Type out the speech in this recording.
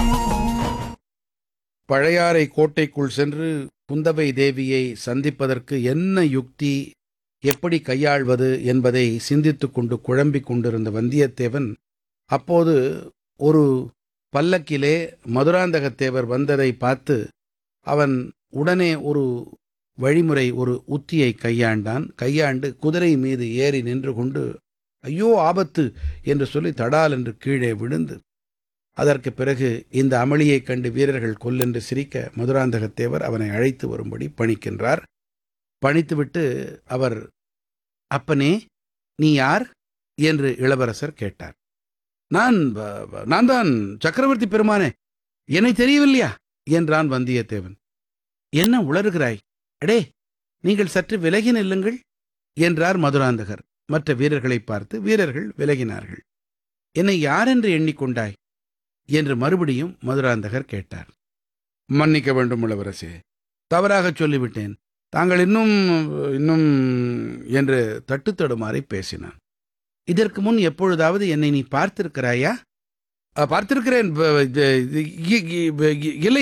பழையாறை கோட்டைக்குள் சென்று குந்தவை தேவியை சந்திப்பதற்கு என்ன யுக்தி எப்படி கையாள்வது என்பதை சிந்தித்துக் கொண்டு குழம்பிக் கொண்டிருந்த வந்தியத்தேவன் அப்போது ஒரு பல்லக்கிலே மதுராந்தகத்தேவர் வந்ததை பார்த்து அவன் உடனே ஒரு வழிமுறை ஒரு உத்தியை கையாண்டான் கையாண்டு குதிரை மீது ஏறி நின்று கொண்டு ஐயோ ஆபத்து என்று சொல்லி தடால் என்று கீழே விழுந்து அதற்கு பிறகு இந்த அமளியைக் கண்டு வீரர்கள் கொல்லென்று சிரிக்க மதுராந்தகத்தேவர் அவனை அழைத்து வரும்படி பணிக்கின்றார் பணித்துவிட்டு அவர் அப்பனே நீ யார் என்று இளவரசர் கேட்டார் நான் வ- நான் தான் சக்கரவர்த்தி பெருமானே என்னை தெரியவில்லையா என்றான் வந்தியத்தேவன் என்ன உளறுகிறாய் அடே நீங்கள் சற்று விலகி நில்லுங்கள் என்றார் மதுராந்தகர் மற்ற வீரர்களை பார்த்து வீரர்கள் விலகினார்கள் என்னை யார் என்று எண்ணிக்கொண்டாய் என்று மறுபடியும் மதுராந்தகர் கேட்டார் மன்னிக்க வேண்டும் இளவரசே தவறாகச் சொல்லிவிட்டேன் தாங்கள் இன்னும் இன்னும் என்று தட்டுத்தடுமாறி பேசினான் இதற்கு முன் எப்பொழுதாவது என்னை நீ பார்த்திருக்கிறாயா "அ, பார்த்திருக்கிறேன் ப- இது- இது- இ- இ- இல்லை